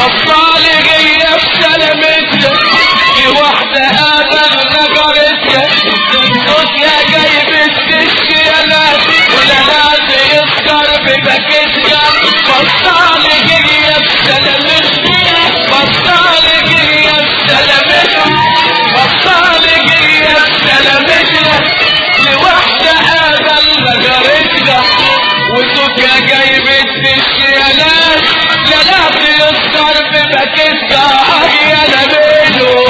بصالي في سلامتها في واحدة قابل نجرتها صوت يا جايب السكينات ولا ناس يسكر ببكتها بصالي في سلامتها بصالي في سلامتها بصالي في سلامتها لواحدة قابل نجرتها وصوت يا جايب السكينات لا ناس يسكر ببكتها يا نبيلو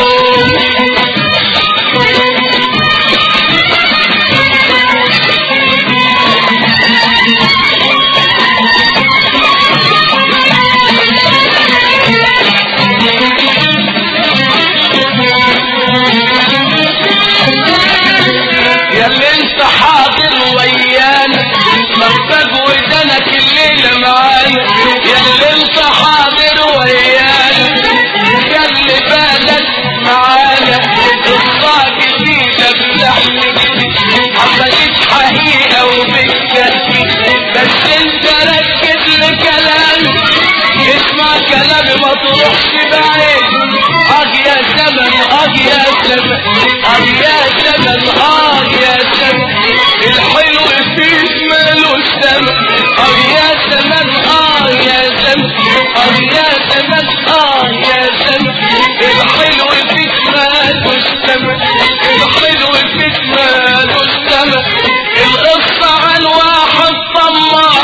يا اللي انت حاضر ويانا محتاج ودنك الليلة معايا يا اللي انت حاضر ويانا يا اللي بالك معايا قصة جديدة بلحن جديد حصلت حقيقة وبالتأكيد بس انت ركز لكلامي اسمع كلامي ما تروحش بعيد اه يا زمن اه يا زمن اه يا زمن اه يا زمن الحلو فيك مالوش ثمن اه يا زمن اه يا زمن اه يا زمن اه يا زمن الحلو فيك مالوش ثمن الحلو فيك مالوش ثمن القصة عن واحد طماع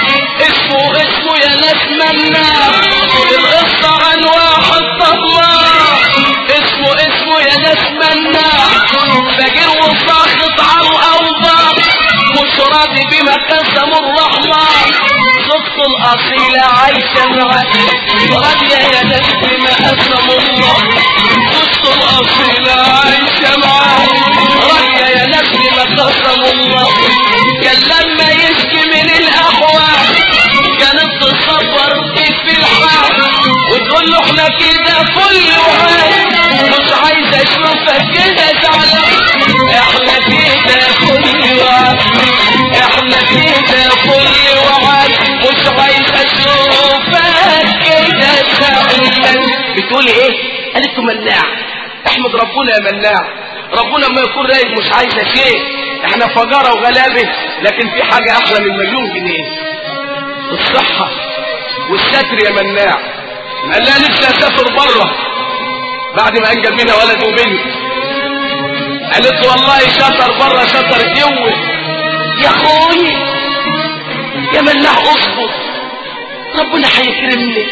اسمه اسمه يا ناس مناع القصة عن واحد طماع اسمه اسمه يا ناس مناع فاجر وساخط على الاوضاع مش راضي بما قسم الرحمن صدق الاصيلة عايشة معاه راضية يا ناس بما قسم الله صدق الاصيلة عايشة معاه راضية يا ناس بما قسم الله كان لما يشكي من الاحوال كانت تصبر في الحال وتقول له احنا كده كل وعاد مش عايز اشوفك كده زعلان احنا كده كل وعاد احنا كده كل وعاد مش عايز اشوفك كده زعلان بتقولي ايه قالت له مناع احمد ربنا يا مناع ربنا ما يكون رايق مش عايزه شيء احنا فجاره وغلابه لكن في حاجه احلى من مليون جنيه الصحة والستر يا مناع قال لها نفسي اسافر بره بعد ما انجب منها ولد وبنت قالت له والله شطر بره شطر اتجوز يا اخوي يا مناع اصبر ربنا هيكرمني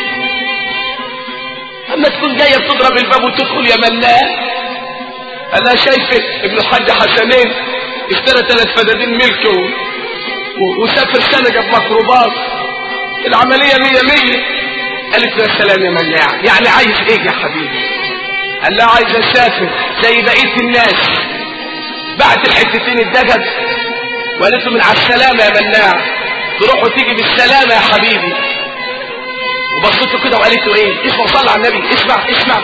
اما تكون جايه بتضرب الباب وتدخل يا مناع انا شايفك ابن الحاج حسنين اشترى ثلاث فدادين ملكه و- وسافر سنة جاب ميكروباص العملية مية مية قالت له يا سلام يا مناع يعني عايز ايه يا حبيبي قال لها عايز اسافر زي بقية الناس بعت الحتتين الدجل وقالت له من على السلامة يا مناع تروح وتيجي بالسلامة يا حبيبي وبصت له كده وقالت له ايه اسمع صلى على النبي اسمع اسمع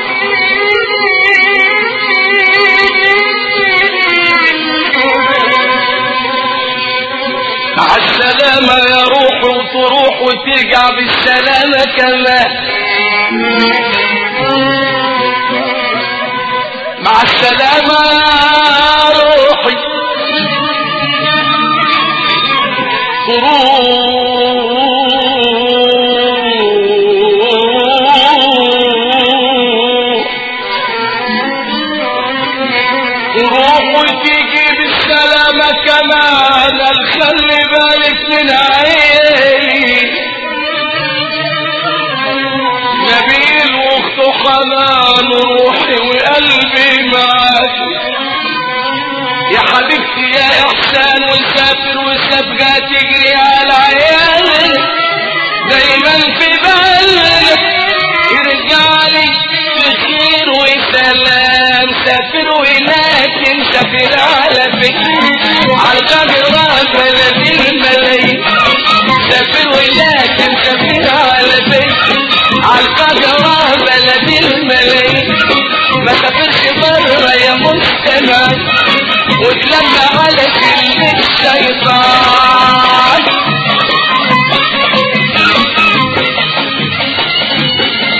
مع السلامة يا روح وتروح وترجع بالسلامة كمان مع السلامة يا روحي تروح تروح وتيجي بالسلامة كمان خلي بالك من عيني نبيل واخته حنان روحي وقلبي معاك يا حبيبتي يا احسان وسافر وسابقة تجري على عيالك دايما في بالك يرجع لي بخير وسلام سافر ولكن سافر على فكر على القاهرة بلد الملايين سافر ولكن سافر على فكر على القاهرة بلد الملايين ما سافرش بره يا مستمع وتلمى على كلمة الشيطان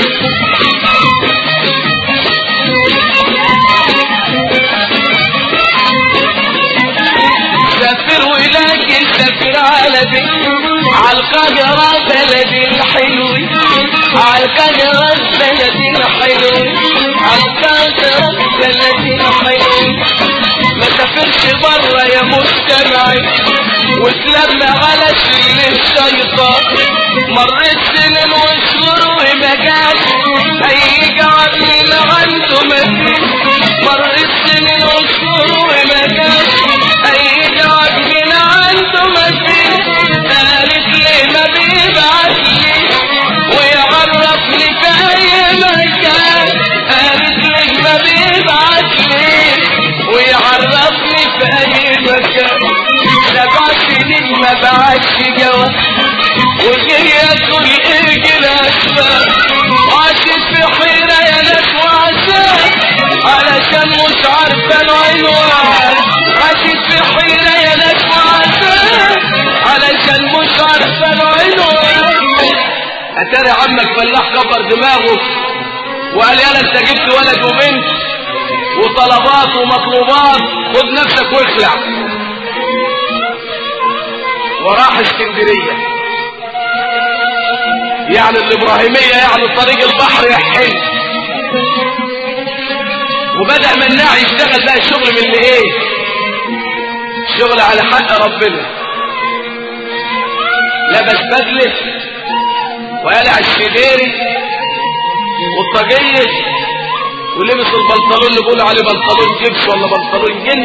عالكاميرا الثلاثين حلوين عالكاميرا الثلاثين حلوين ما سافرش بره يا مستمعي واتلمى على سل الشيطان مرت سنين وشهور وما جاش هيجي عدل عنده مفيش مرت سنين وشهور وما جاش هيجي عدل عنده مفيش قالت ليه ما بيبعتلي ويعرفني في اي مكان قالت ليه ما بيبعتلي ويعرفني في اي مكان سبع سنين ما بعتش جواب وجه ياكل اجل اسباب عاشت في حيرة يا ناس وعذاب علشان مش عارفة العنوان عاشت في حيرة يا ناس وعذاب علشان مش عارفة العنوان اتاري عمك فلاح كبر دماغه وقال يالا انت جبت ولد وبنت وطلبات ومطلوبات خد نفسك واخلع وراح اسكندرية يعني الابراهيمية يعني طريق البحر يحل وبدأ مناع يشتغل بقى الشغل من اللي ايه شغل على حق ربنا لبس بدله وقلع الشديري والطاقية ولبس البنطلون اللي بيقولوا عليه بنطلون جبس ولا بنطلون جنس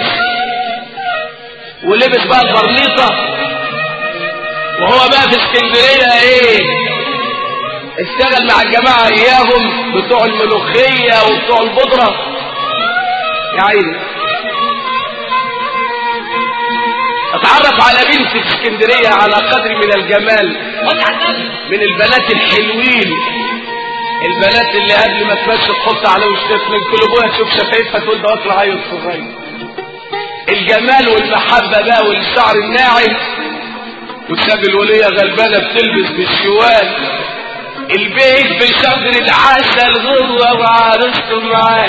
ولبس بقى البرنيطة وهو بقى في اسكندرية ايه اشتغل مع الجماعة اياهم بتوع الملوخية وبتوع البودرة يا عيني اتعرف على بنت في اسكندرية على قدر من الجمال من البنات الحلوين البنات اللي قبل ما تمشي تحط على وشها من كل ابوها تشوف شفايفها تقول ده اطلع عيل صغير الجمال والمحبة بقى والشعر الناعم وتساب الولية غلبانة بتلبس بالشوال البيت بشجر العسل غروة وعروسته معاه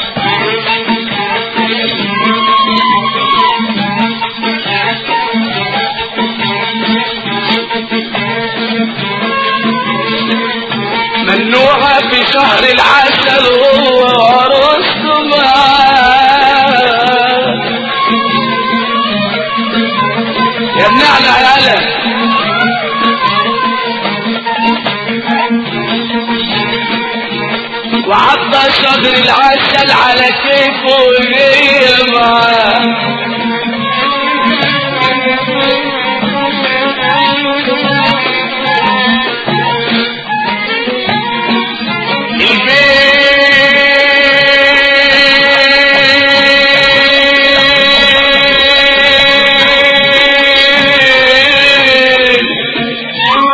ممنوعة في شهر العسل هو وعروسته معاه يا منعنع يا هلا وعطى شجر العسل على كيفه وهي معاه البيت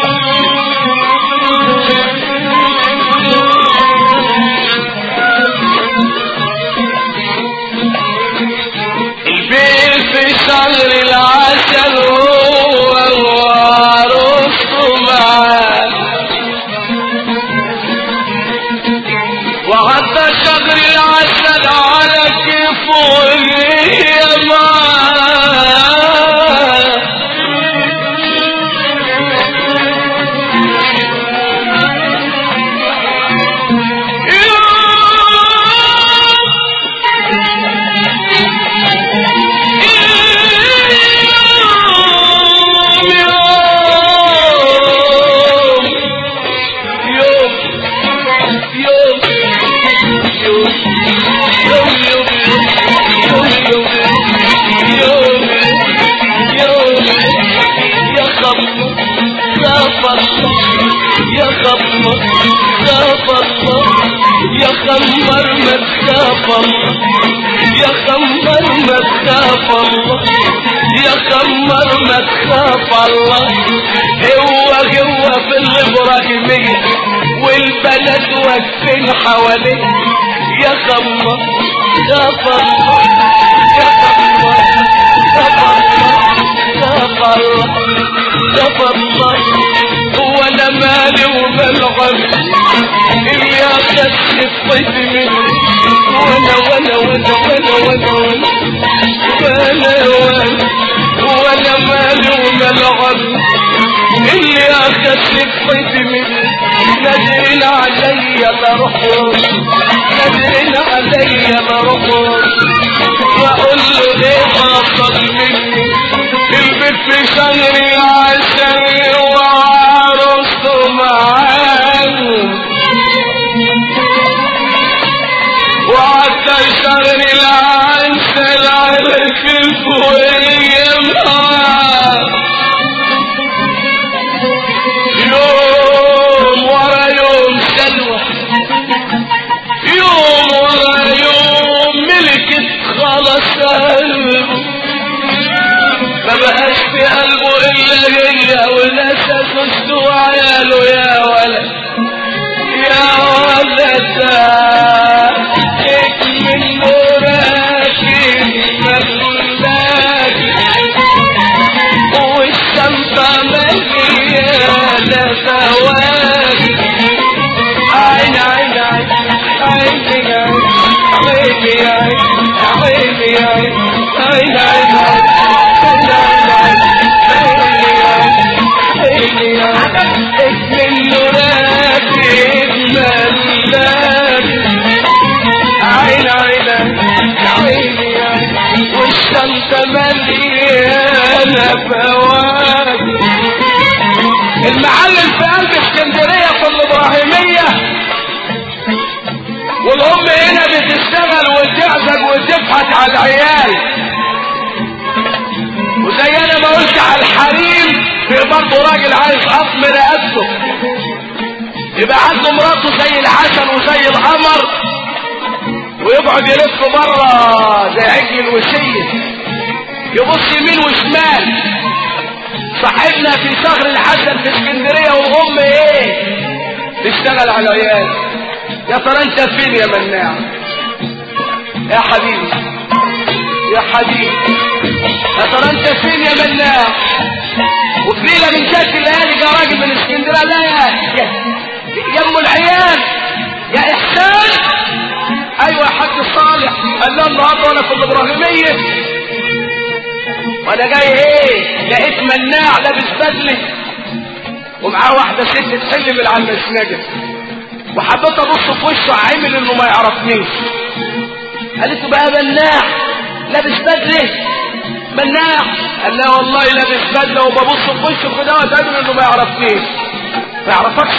البيت في شهر العسل هو وعروسته معاه وعدى شجر العسل على كيفه وهي معاه يا خمر خاف الله يا خمر ما تخاف الله يا خمر ما تخاف الله يا خمر ما تخاف الله هو هو في الابراهيمية والبلد واقفين حواليه يا خمر خاف الله يا خمر خاف الله خاف الله خاف الله وانا مالي ومال غني اللي اخذت الطيب مني وانا وانا وانا وانا وانا وانا وانا وانا وانا مالي ومال غني اللي اخذت سكتي من نادين عليا بروحه نادين عليا بروحه واقول له ايه حصل مني البيت في شهر العسل وعروسته معاه وقعدت اشتغل العنسل عرف الفوقية معاه يوم ورا يوم سلوى يوم ورا يوم ملكت خلاص قلبه ما بقاش في قلبه الا هي والناس تسدوا عياله يا ولد يا ولد من مراكب ملاك والشمسة مليانة سواد عين عين عين عين عيني عين عيني عين عين عين عيني عين من مراكب ملاك عين عين عيني عين والشمس مليانة فواد المعلم في قلب اسكندرية في الإبراهيمية والأم هنا بتشتغل وتعزج وتبحث على العيال وزي أنا ما قلت على الحريم في برضه راجل عايز قطم رقبته يبقى عنده مراته زي الحسن وزي القمر ويقعد يلف بره زي عجل الوسية يبص يمين وشمال صاحبنا في صخر الحسن في اسكندرية والأم ايه تشتغل على العيال يا ترى انت فين يا مناع يا حبيبي يا حبيبي يا ترى انت فين يا مناع وفي ليله من ذات الليالي جه راجل من اسكندريه لا يا يا يا ام العيال يا احسان ايوه يا حاج صالح قال له النهارده وانا في الابراهيميه وانا جاي ايه لقيت مناع لابس بدله ومعاه واحده ست تحل من على المسنجه وحبيت ابص في وشه عامل انه ما يعرفنيش قالت له بقى مناع لابس بدله مناع قال لا والله لابس بدله وببص في وشه كده واتعامل انه ما يعرفنيش ما يعرفكش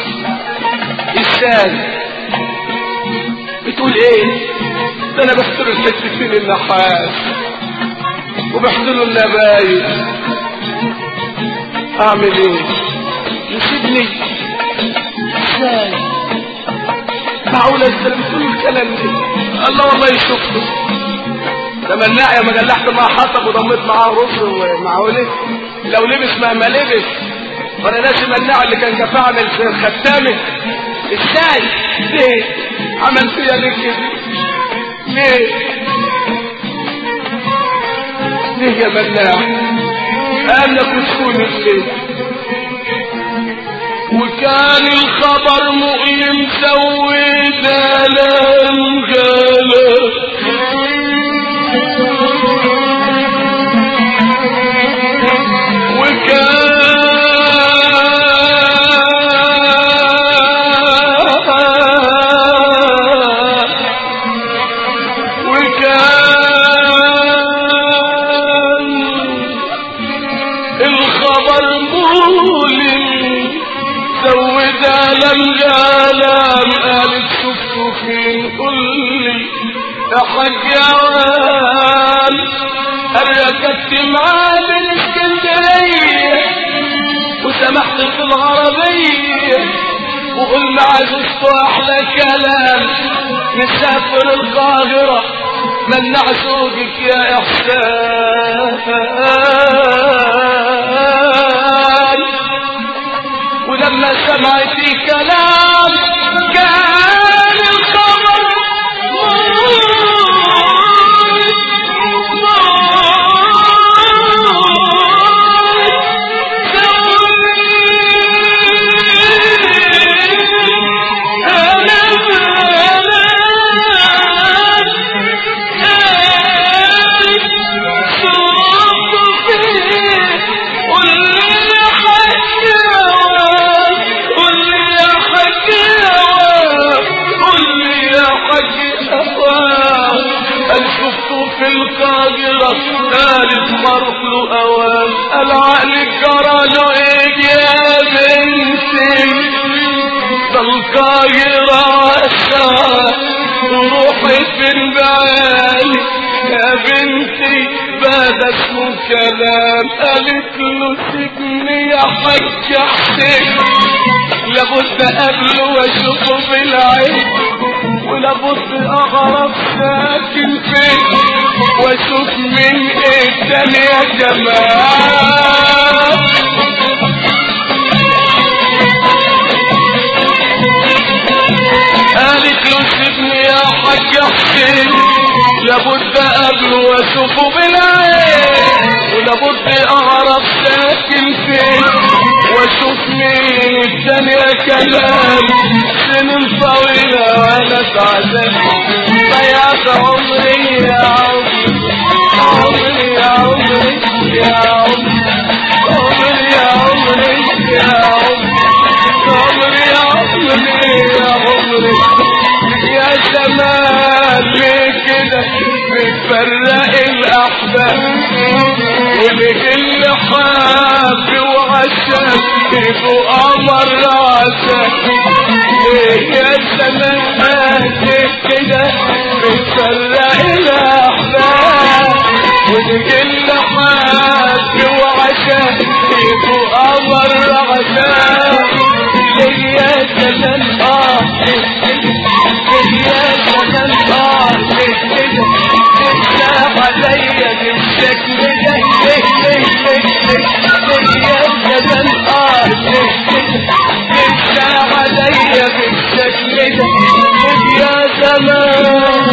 ازاي بتقول ايه ده انا بحضر الحتتين النحاس وبحضر النبايل اعمل ايه يسيبني ازاي معقولة انت اللي بتقول الكلام ده الله والله يشوفه ده مناع يا ما جلحت معاه حطب وضميت معاه رز ومعقولة لو لبس مهما لبس وانا ناسي مناع اللي كان جفعني في الختامة ازاي ليه عمل فيا ليه كده ليه ليه يا مناع انا كنت الليل وكان الخبر مؤلم سويت لم وكان الخبر مؤلم زود لم جالام قالت شفته فين قل لي يا حاج يا وال ركبت معاه من اسكندريه وسمحت في العربيه وقلنا عززته احلى كلام نسافر القاهره منع سوقك يا احسان ولما سمعت كلام كان الخبر قل لي حتى طايرة الساعة وروحي في البعالي يا بنتي بعد اسمه كلام قالت له سيبني يا حاج حسين لابد قبله واشوفه بالعين ولابد اعرف ساكن فين واشوف مين ايه تاني يا جمال قالت له سيبني يا حاج حسين لابد قبله واشوفه بالعين ولابد اعرف ساكن فين واشوف مين الدنيا كلام سنين طويلة وانا تعبان ضيعت عمري يا عمري عمري يا عمري يا عمري عمري يا عمري يا عمري عمري يا عمري يا عمري يا زمان ليه كده بتفرق الاحباب ولكل حاب وعشان يبقوا قمر عشان ليه يا زمان ليه كده بتفرق الاحباب ولكل حاب وعشان يبقوا قمر عشان ليه يا زمان اه ليه يا زمان اه ليه كده تفتح عليا بالشكل ده ليه ليه ليه ليه ليه يا زمان اه ليه كده تفتح عليا بالشكل ده ليه يا زمان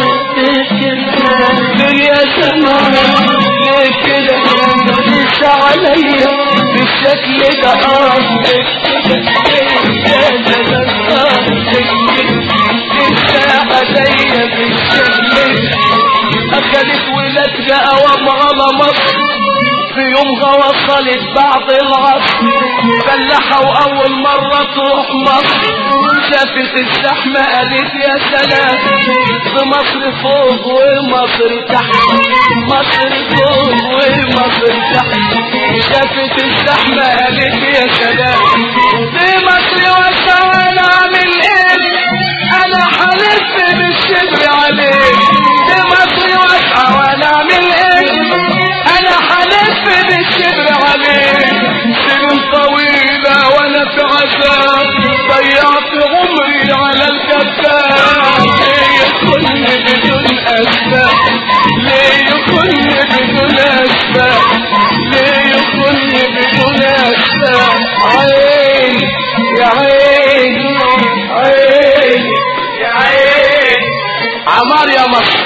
ليه يا زمان ليه كده تفتح عليا بالشكل ده اه ليه كده يا زمان اه ليه كده تفتح عليا بالشكل ده اخدت ولادها اوام على مصر في يومها وصلت بعد العصر فلاحة واول مرة تروح مصر شافت الزحمة قالت يا سلام في مصر فوق ومصر تحت مصر فوق ومصر تحت شافت الزحمة قالت يا سلام في مصر واسعة انا اعمل ايه انا حلفت بالشبر عليه في مصر واسعة وانا اعمل ايه انا حلفت بالشبر عليه سنين طويلة وانا في عذاب ضيعت عمري على الكذاب ليه يكون بدون اسباب ليه يكون بدون اسباب ليه يكون بدون اسباب عين يا عين عين يا عين عمار يا مصر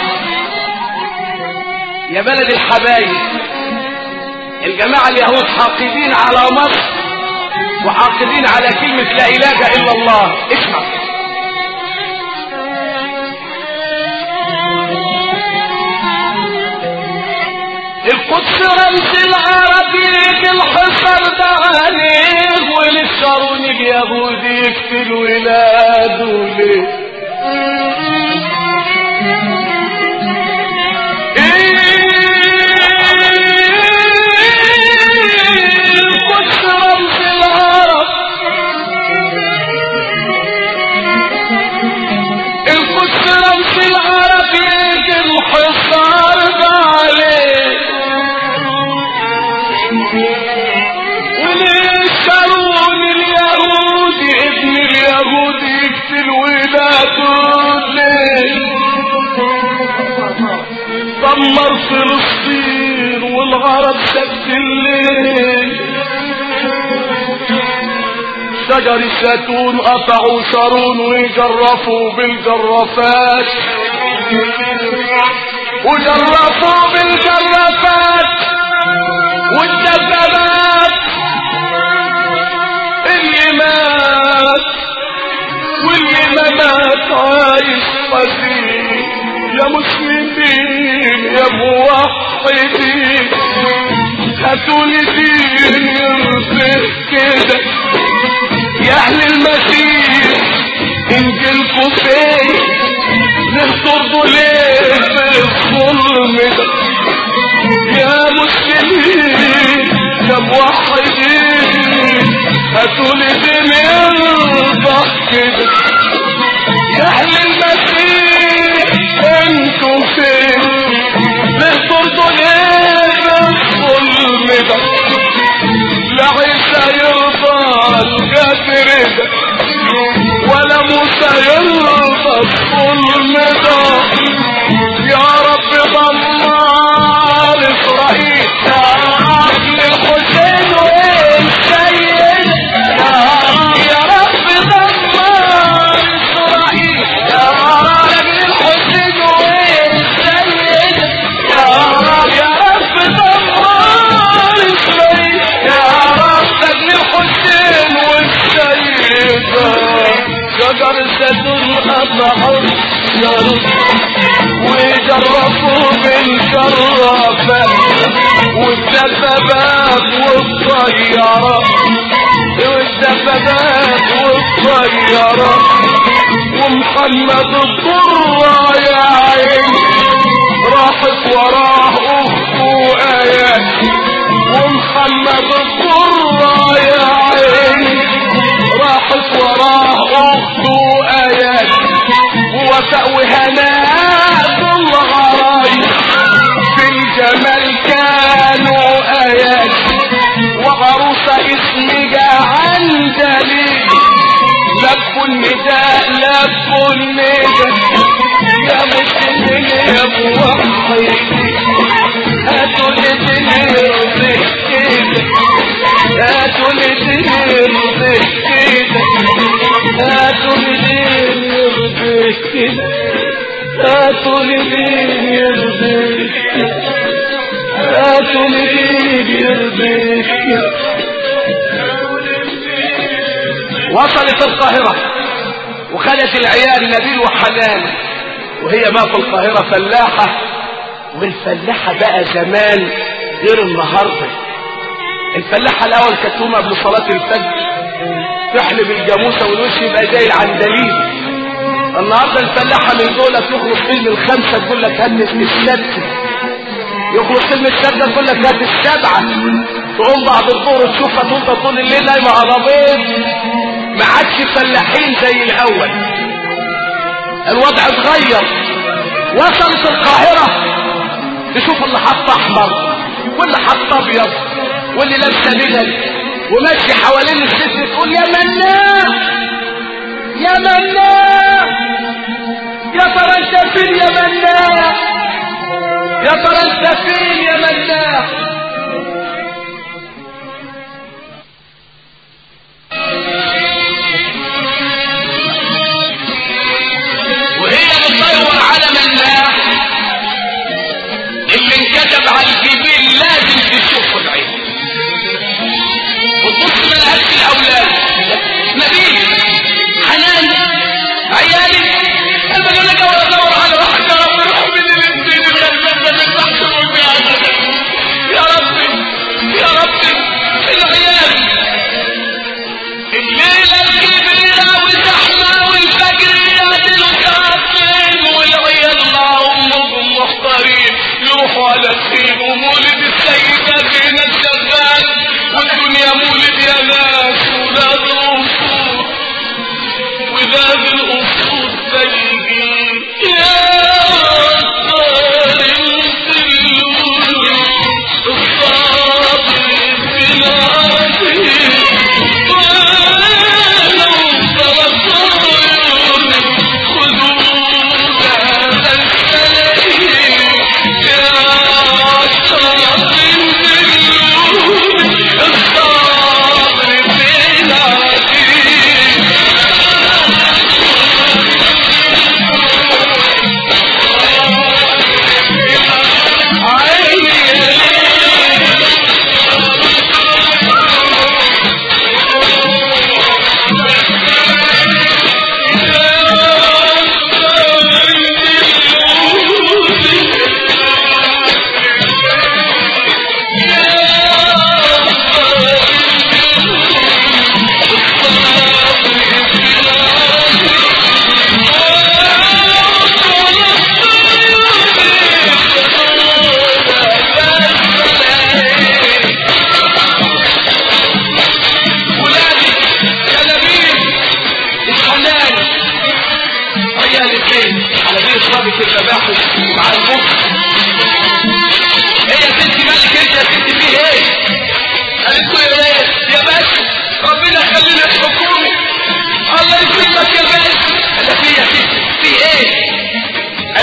يا بلد الحبايب الجماعة اليهود حاقدين على مصر وحاقدين على كلمة لا إله إلا الله اسمع القدس رمز العرب يجي الحصر ده عليه وللشرون اليهود يقتل ولاده ليه القدس رمز العرب القدس رمز العرب يجي الحصار ده عليه وليشارون اليهود ابن اليهود يقتل ولاده ليه دمر فلسطين والعرب سد الليل شجر الزيتون قطعوا شارون وجرفوا بالجرافات وجرفوا بالجرافات والدبابات اللي مات واللي ما مات عايش حزين يا مسلمين يا موحدين هاتوا لي دين يرضي كده يا اهل المسيح انجلكوا فين نهترضوا ليه في الظلم ده يا مسلمين يا موحدين هاتوا لي دين يرضى كده المدى يا رب ضمار اسرائيل يا رب الحسين والسيد يا رب يا رب ضمار اسرائيل يا رب الحسين والسيد يا رب يا رب ضمار اسرائيل يا رب ابن الحسين والسيد شجر الزيتون أطلعوا وجربوا بالجرافة والدبابات والطيارة والدبابات والطيارة ومحمد الضرة يا عين راحت وراه اخته ايات ومحمد الضرة يا عين راحت وراه اخته ايات ووفاء وهناء الغرايب في الجمال كانوا ايات وعروسة اسمها عنجلي لبوا النداء لبوا النداء يا مسلمين يا موحدين هاتوا لدنيا كده هاتوا لدنيا كده هاتوا لدنيا كده هاتوا لدنيا كده هاتوا لدنيا كده وصلت القاهرة وخدت العيال نبيل وحنان وهي ما في القاهرة فلاحة والفلاحة بقى زمان غير النهاردة الفلاحة الأول كانت تقوم قبل صلاة الفجر تحلب الجاموسة والوش يبقى زي العندليب النهاردة الفلاحة من دول تخلص فيلم الخمسة تقول لك هنس السادسة يخلص فيلم السادسة تقول لك هات السبعة تقوم بعد الظهر تشوفها تفضل طول الليل نايمة على بيض ما عادش فلاحين زي الأول الوضع اتغير وصلت القاهرة تشوف اللي حط احمر واللي حط ابيض واللي لابسه بدل وماشي حوالين الست تقول يا مناع يا مناع يا ترى انت فين يا مناع يا ترى انت فين يا مناع وهي بتدور على مناع اللي انكتب على الجبين لازم تشوفه العين وتبص ما لهاش الاولاد نبيل حنان عيالي انا بقول لك اول ادور على واحد يا رب روح من الانسان الغلبان ده من تحت والبيع يا ربي يا ربي العيال الليله الكبيره والزحمه والفجر يعدلوا ساعتين والعيال معهم نجوم محتارين يروحوا على السين ومولد السيدة زينب شغال والدنيا مولد يا ناس ولاد الأصول ولاد الأصول سيدين يا أطفال السلول الصابر في العزيز ولو تركوا خذوا هذا السليم يا أطفال السلول الصابر في العزيز ولادي يا نبيل الحنان عيال البيت على بيت صابت المباحث مع المخ ايه يا ستي مالك انت يا ستي فيه ايه قالت له يا ايه يا باشا ربنا يخلينا الحكومي الله يكرمك يا باشا قال في يا ستي في ايه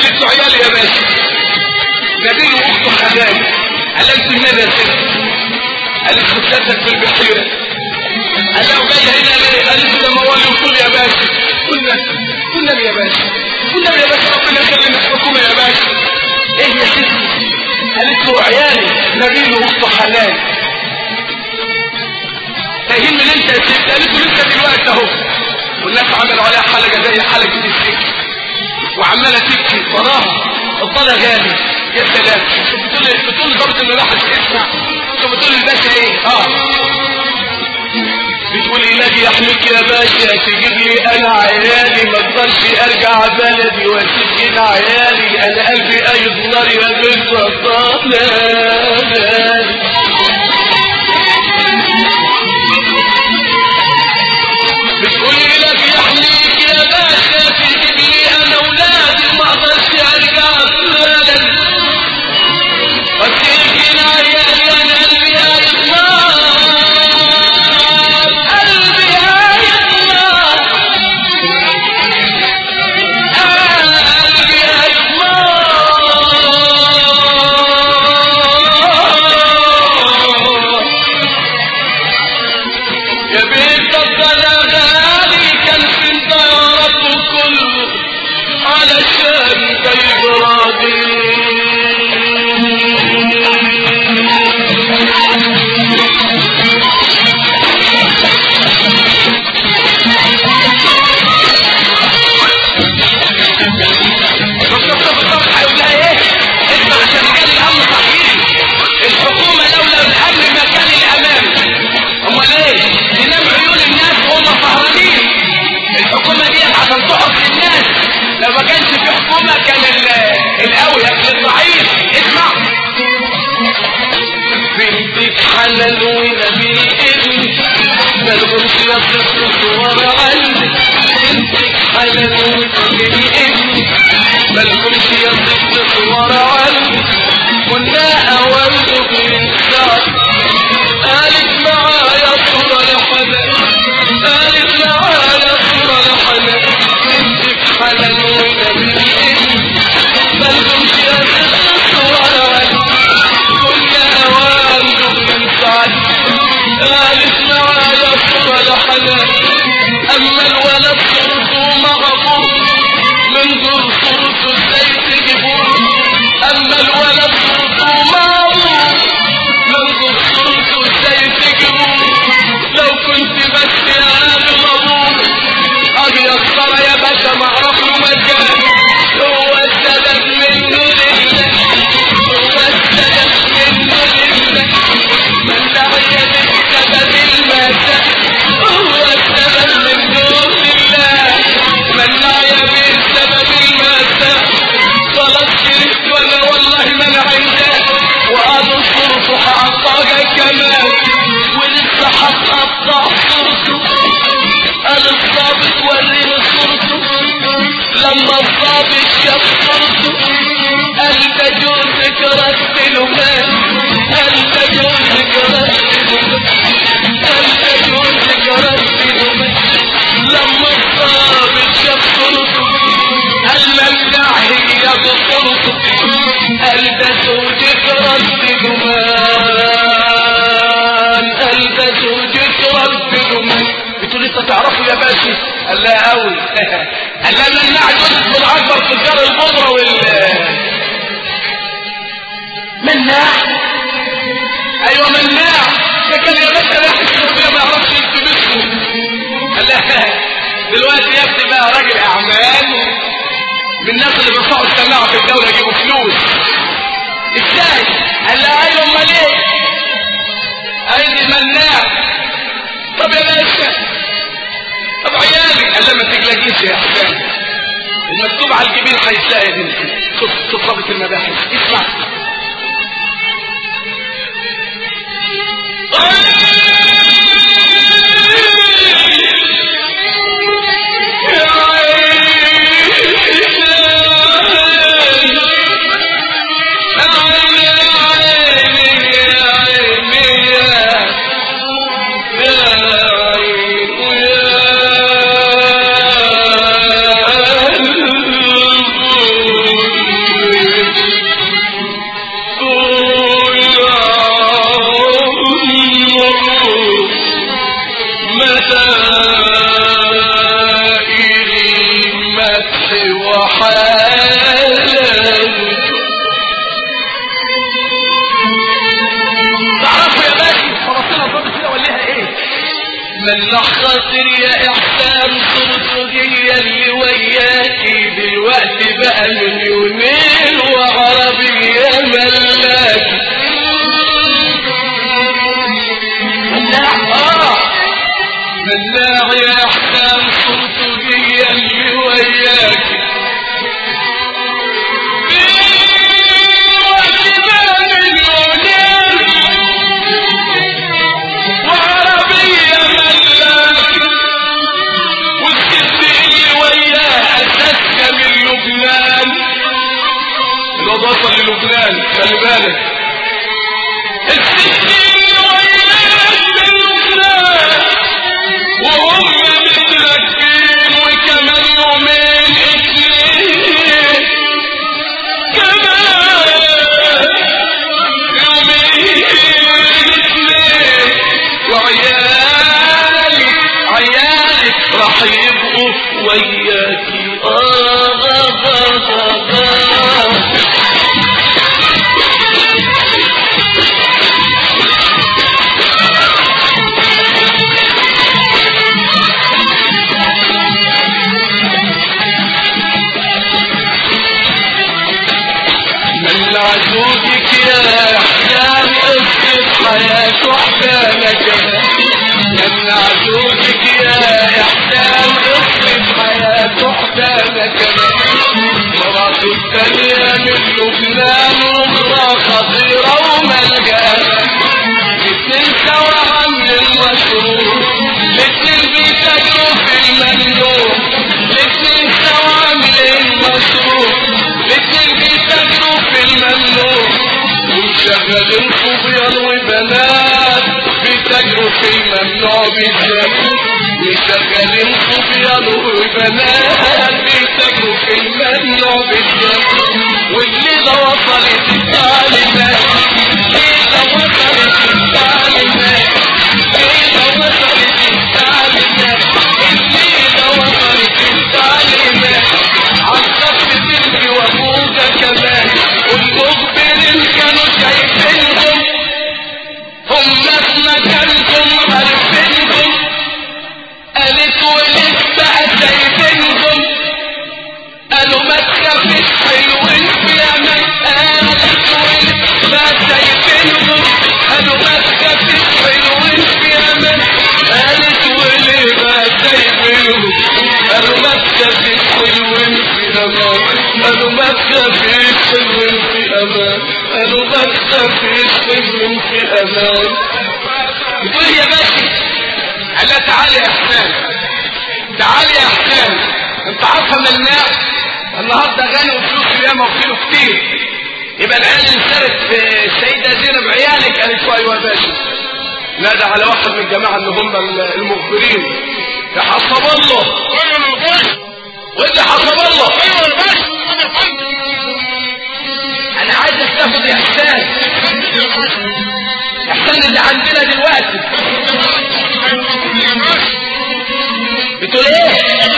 قالت له عيالي يا باشا نبيل واخته حنان قال لها انت منين يا ست قالت له سيادتك في البحيره قال له جاي هنا ليه قالت له ده موالي وطول يا باشا قلنا قلنا يا باشا قلنا يا باشا ربنا يسلمك حكومه يا باشا ايه يا ست قالت له عيالي نبيل واخته حنان فاهم من انت يا ست قالت له لسه دلوقتي اهو والناس عملوا عليها حلقه زي حلقه السكر وعماله تبكي وراها الطلع غالي يا سلام بتقول بتقول ضبط الملاحظ اسمع انت بتقول الباشا ايه اه بتقول الهي يحميك يا باشا تجيب لي انا عيالي ما اقدرش ارجع بلدي واسيب هنا عيالي انا قلبي ايضنر يا بنت الصلاه بتقولي لك يحميك يا باشا تجيب لي انا ولادي ما اقدرش ارجع بلد وتجينا عيالي انا قلبي هيطلع قلبي هيطلع قلبي هيطلع يا بنت الضلالي كان في انتظارته كله علشان كيف راضي الحكومة لولا الأمن ما كان الأمان امال ايه تنام عيون الناس وهم سهرانين الحكومه دي عشان تحط الناس لو ما كانش في حكومه كان ال- القوي لكن الضعيف اسمع بنتك حلال ونبي ابن ملهمش يصف صور عندك بنتك حلال ونبي ابن ملهمش يصف صور عندك كنا اوامر من سعد قالت معايا صورة لحنان قالت معايا صورة لحنان انتك حنان ونبيين بلهم يا صورة كنا اوان من سعد قالت معايا صورة لحنان اما الولد صورته مغفور من دور صورته ازاي تجيبوه اما الولد صورته مغفور من صورته ازاي تجيبوه لو كنت بس يا قلب مبروك ابيض صار يا باشا معرف له مكان هو السبب منه لله هو السبب منه لله من دعي بالسبب المساء هو السبب منه لله من دعي بالسبب المساء خلاص شربت ولا والله ما انا عندك وقالوا صرفه حققها كمان ولسه هتقطع صورته قال الضابط وريني صورته لما الضابط شاف صورته قال ده جوزك رتله مال قال ده جوزك رتله قال ده جوزك رتله مال لما الضابط شاف صورته قال ممنع هي بصورته قال ده زوجك رتله مال قال ده زوجك رتله مال بتقول انت تعرفه يا باشا قال لا قوي قال لا منع جزء من اكبر تجار البودره وال مناع ايوه مناع ده كان يا باشا واحد ربنا ما يعرفش يكتب اسمه قال لا دلوقتي يا ابني بقى راجل اعمال من الناس اللي بيرفعوا السماعه في الدوله يجيبوا فلوس ازاي قال لا ايوه امال ايه قال لي مناع طب يا باشا طب عيالي قال لا ما تقلقيش يا حسام المكتوب على الجبين هيتلاقي يا بنتي شوف شوف رابط المباحث اسمع وحالا تعرفوا يا باشا خلاصنا الضرب كده وليها ايه من خاطر يا احسان صرصرية اللي وياكي دلوقتي بقى مليونين وعربية ملاكي مناع اه مناع يا احسان صرصرية اللي وياكي دلوقتي بقى مليونين وعربية ملاكي والست اللي وياه أساسها من لبنان الواد وصل للبنان خلي بالك الست اللي وياه من لبنان وهم متركين وكمان يومين اتنين كمان يومين اتنين وعيالي عيالي راح يبقوا وياكي آه آه آه آه آه. من عدوك يا احلام قصة حياة وحدانك من عدوك يا احلام قصة حياة وحدانك مرات التانية من لبنان ومرة خطيرة وملجانة الاتنين سوا عن المشروع الاتنين بيتاجروا في الممنوع الاتنين سوا عاملين مشروع الاتنين بيتاجروا في الممنوع ومشغلين صبيان وبنات بيتاجروا في الممنوع بالذات مشغلين صبيان وبنات بيتاجروا في الممنوع بالذات والليلة وصلت التعليمات الليلة وصلت التعليمات الليلة وصلت التعليمات الليلة وصلت التعليمات عالخط بنتي وابوك كمان والمخبرين كانوا شايفينهم هم في مكانكم عارفينهم قالت ولسه سايبينهم قالوا ما تخافش حلوين في امان قالت ولسه سايبينهم قالوا ما تخافش حلوين في امان قالت ولسه سايبينهم قالوا ما تخافش حلوين في امان قالوا ما تخافش حلوين في امان قالوا ما تخافش حلوين في امان بتقول يا باشا قال لها تعالي يا احسان تعالي يا احسان انت عارفه مناع النهارده غني وفلوس ياما وكيلو كتير يبقى العيال انسرت في السيده زينب عيالك قالت له ايوه يا باشا نادى على واحد من الجماعه اللي هم المخبرين يا حسب الله ايوه يا باشا وانت حسب الله ايوه يا باشا انا فهمت انا عايزك تاخد يا احسان يا باشا احسان اللي عندنا دلوقتي يا باشا بتقول ايه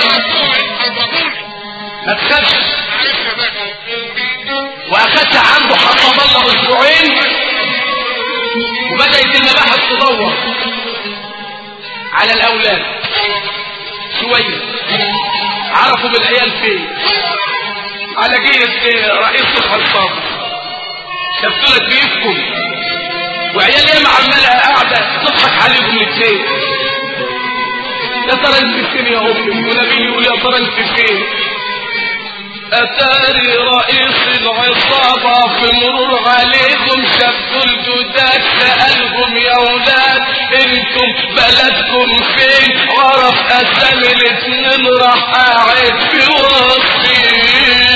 ما تخافش معلش يا باشا واخدت عنده حطب الله اسبوعين وبدأت المباحث تدور على الاولاد شوية عرفوا بالعيال فين على جهة رئيس الحصاب شفتوا لك بيفكم وعيال ياما عمالة قاعدة تضحك عليهم الاثنين يا ترى انت فين يا امي ونبي يقول يا ترى انت فين اتاري رئيس العصابة في مرور عليكم شدوا الجداد سألهم يا ولاد انتم بلدكم فين عرف اسامي الاتنين راح قاعد في وسطيهم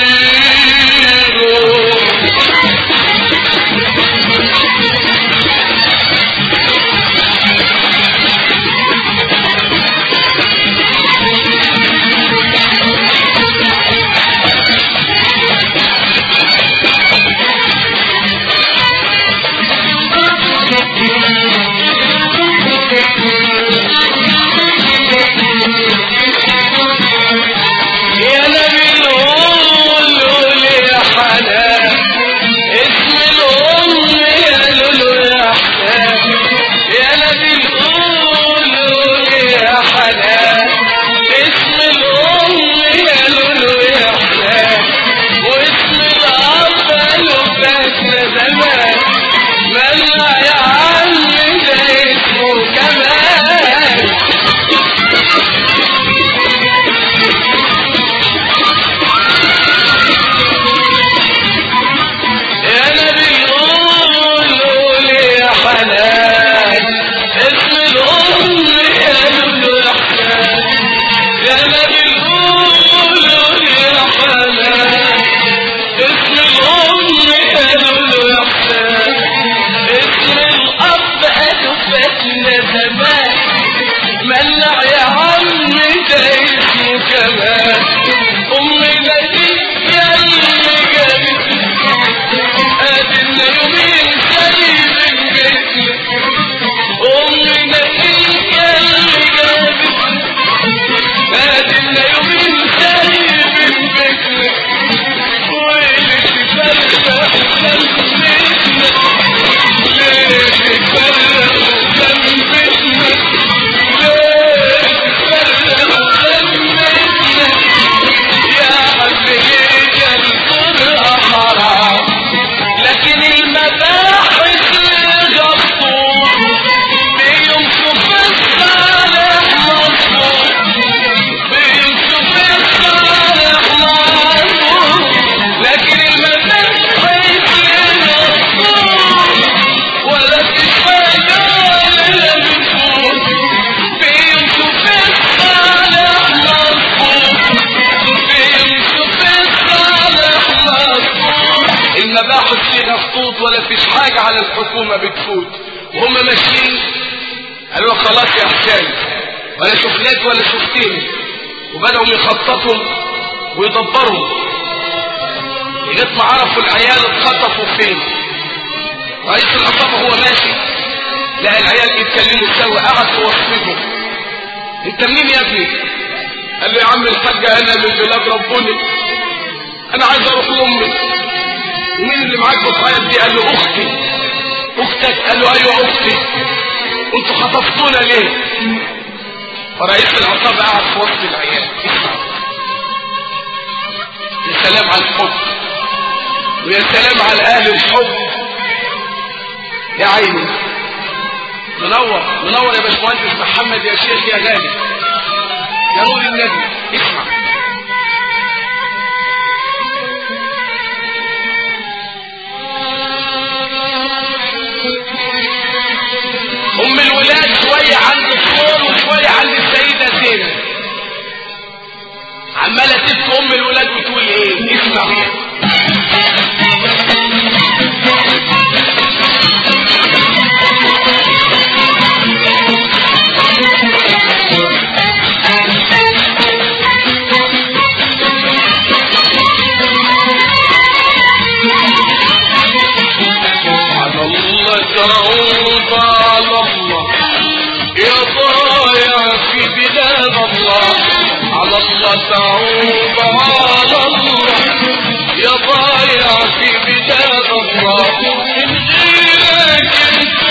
ولا فيش حاجة على الحكومة بتفوت وهم ماشيين قالوا خلاص يا حسين ولا شفناك ولا شفتيني وبدأوا يخططوا ويدبروا لغايه ما عرفوا العيال اتخطفوا فين رئيس العصابة هو ماشي لقى العيال بيتكلموا سوا قعد في وسطهم انت منين يا ابني قال له يا عم الحاج انا من بلاد ربنا انا عايز اروح لامي ومين اللي معاك بتعيط دي قال له اختي اختك قال له ايوه اختي انتوا خطفتونا ليه فرئيس العصابة قعد في وسط العيال اسمع يا سلام على الحب ويا سلام على اهل الحب يا عيني منور منور يا باشمهندس محمد يا شيخ يا غالي يا نور النبي اسمع ام الولاد شويه عند الصور وشويه عند السيده زينب عماله تبكي ام الولاد وتقول ايه اسمع على الله تعوض على الله يا ضايع في بلاد الله على الله تعوض على الله يا ضايع في بلاد الله من غيرك انت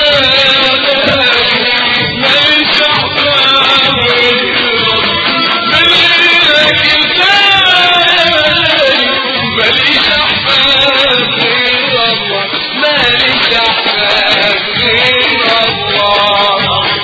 ماليش احباب من غيرك انت ماليش احباب غير الله ماليش احباب غير الله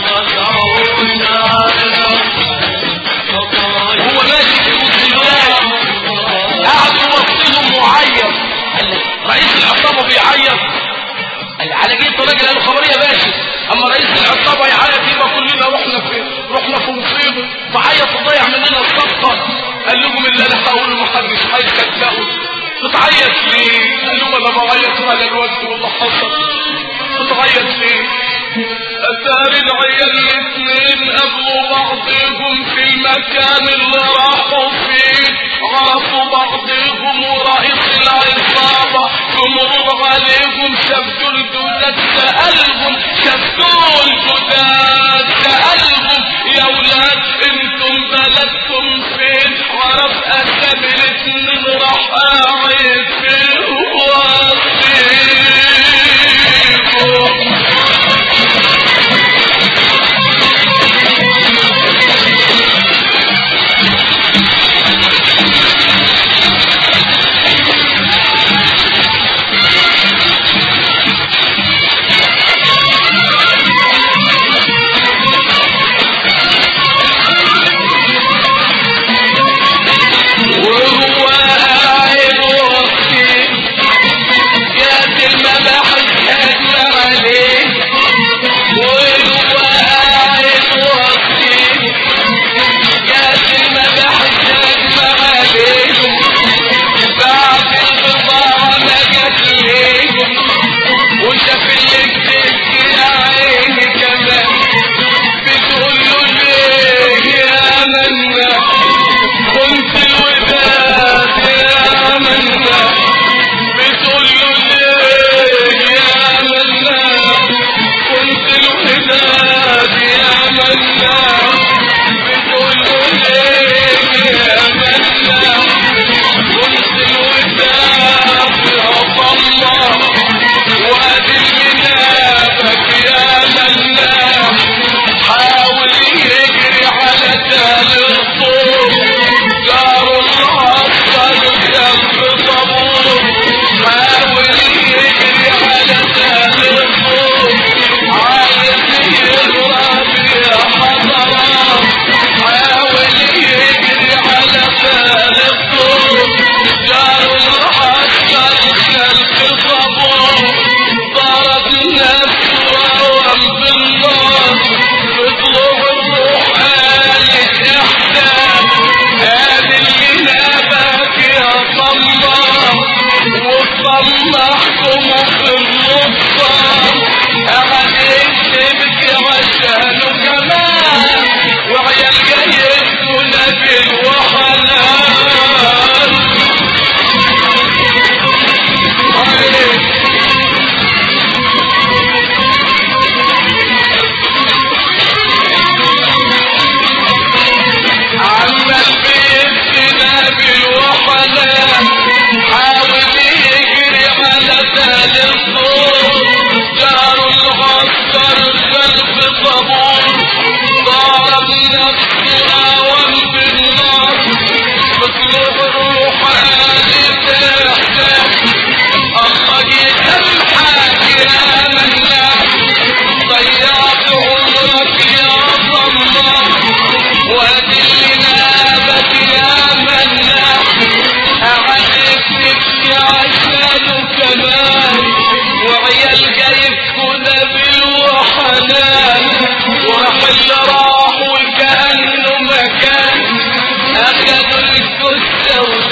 هو ماشي في المسلمات قاعد في وسطهم معيط قال لك رئيس العصابه بيعيط قال على جيت راجل قال له خبر يا باشا اما رئيس العصابه يعيط يبقى كلنا رحنا في رحنا في مصيبه فعيط وضيع مننا الصفقه قال لهم اللي انا هقوله محدش هيصدقه بتعيط ليه؟ قال لهم انا بعيط على الوقت واللي حصل بتعيط ليه؟ أتاري العيال الاثنين قابلوا بعضهم في المكان اللي راحوا فيه عرفوا بعضهم ورئيس العصابة تمروا عليهم شافوا الجداد سألهم شافوا الجداد سألهم يا ولاد انتم بلدكم فين عرف أسامي الاثنين راح قاعد في وسطهم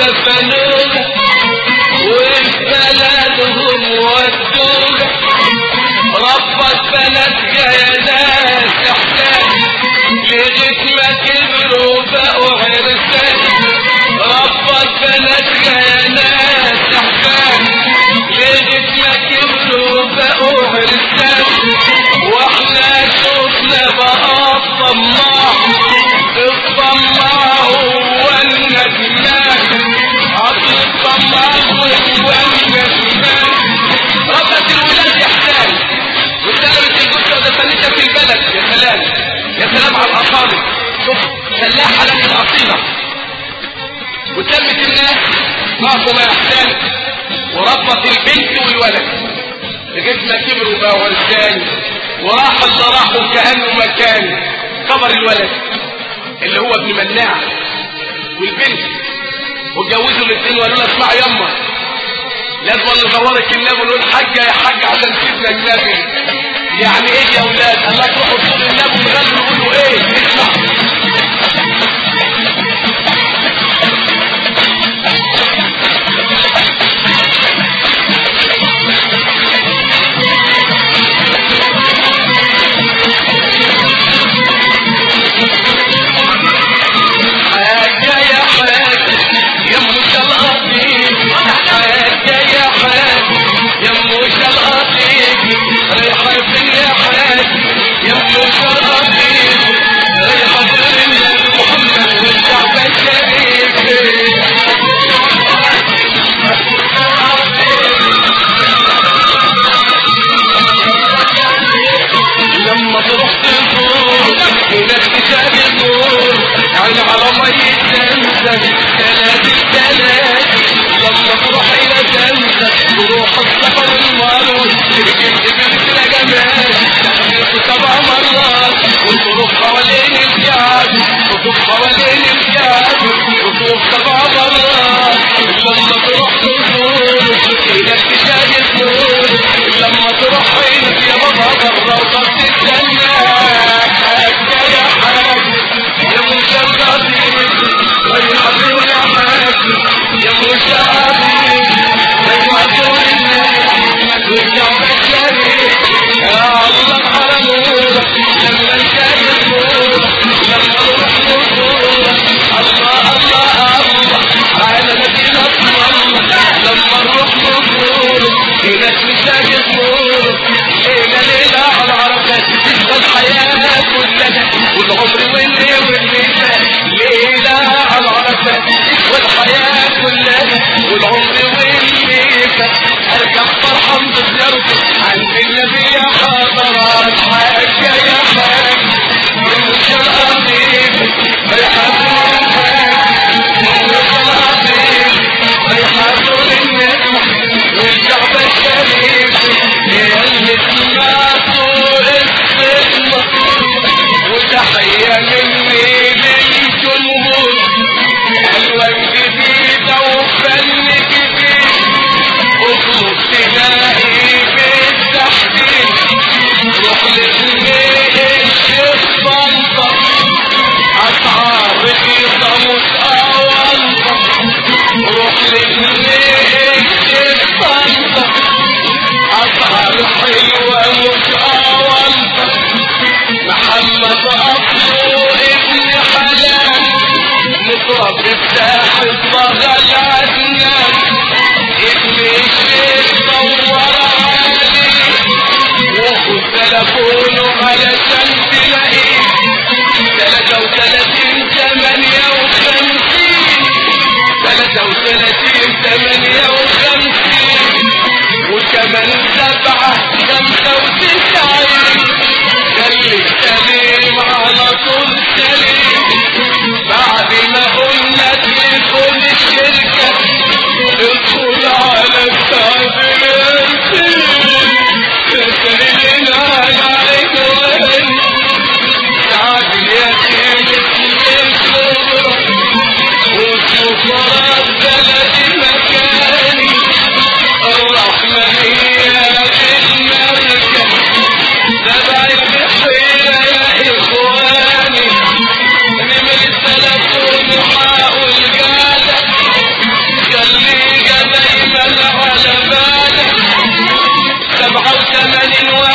دفنوها وفي بلدهم ودوها ربك بلدك يا ناس احسان لغاية ما كبروا بقوا عرسان ربك بلدك يا ناس احسان لغاية ما كبروا بقوا عرسان واحنا شفنا بقى الطماع الطماع هو الندمان عطل الطماع هو الندمان ربك الولاد احسان وسلمت الجثة ودفنتها في البلد يا سلام يا سلام على الأصالة شوف سلاحة لك الأصيلة وسمت الناس معكم يا احسان وربط البنت والولد لغايه ما كبروا بقى ورثان وراح اللي راحوا كانه مكان كبر الولد اللي هو ابن مناع والبنت واتجوزوا الاثنين وقالوا لها اسمعي يما لازم نزورك النبي ونقول حاجه يا حاجه عشان سيدنا النبي يعني ايه يا اولاد قال لك روحوا تقولوا النبي وغنوا يقولوا ايه اسمع حاجة يا حاج يا مشلقين حاجة يا حاج يا مشلقين رايحة فين يا حاج يا مشلقين رايحة فين يا محمد والشعب الشريف لما تروح تزور هناك كتاب النور عين على مية زمزم ثلاث الثلاث لما تروح إلى زمزم تروح السفر المروي ترجع تبرد جمال تحقيق سبع مرات وتروح حوالين الكعب وتروح حوالين الكعب وتروح سبع مرات لما تروح تزور هناك كتاب النور لما تروح عينك يا بابا بره وقت الجنة حاجة يا حاج يا مشرفين ريحتون يا حاج يا مشرفين ريحتون الناس والشعب الشريف يا الله حرمونا لما نشاهد نورك لما نروح نزورك الله الله الله على مدينة الله لما نروح نزورك هناك نشاهد نورك ليلة ليلة على عرفات والحياة كلها والعمر واللي واللي فات ليلة على عرفات والحياة كلها والعمر واللي فات ارجع فرحان بزيارته عند النبي يا حضرات حاجة يا حاج مش القضيب ريحة ريحة النجم والشعب الشريف اللي سمعتوا الصدمة وتحية مني للجمهور ألوان جديدة وفن جديد اطلب تلاقي بالتحديد روح للميل الشيخ طنطا أسعار رخيصة متأولة روح للميل الشيخ طنطا أسعار حلوة متأولة محمد أصله ابن حلال مطرب الساح الصغى العدنان ابن الشيخ دور عليه وخد تلفونه علشان تلاقيه تلاتة وتلاتين تمانية وخمسين تلاتة وتلاتين تمانية وخمسين وكمان سبعة خمسة وتسعين خليك سليم على طول سليم بعد ما قلنا تليفون الشركة ادخل على التعبير تسألنا على عنوان سعد اليتيم الكبرى وسفرات بلد مكاني الرحمة هي بالمركز تبع البحيرة يا إخواني نمر التلفون معه الجالة زمان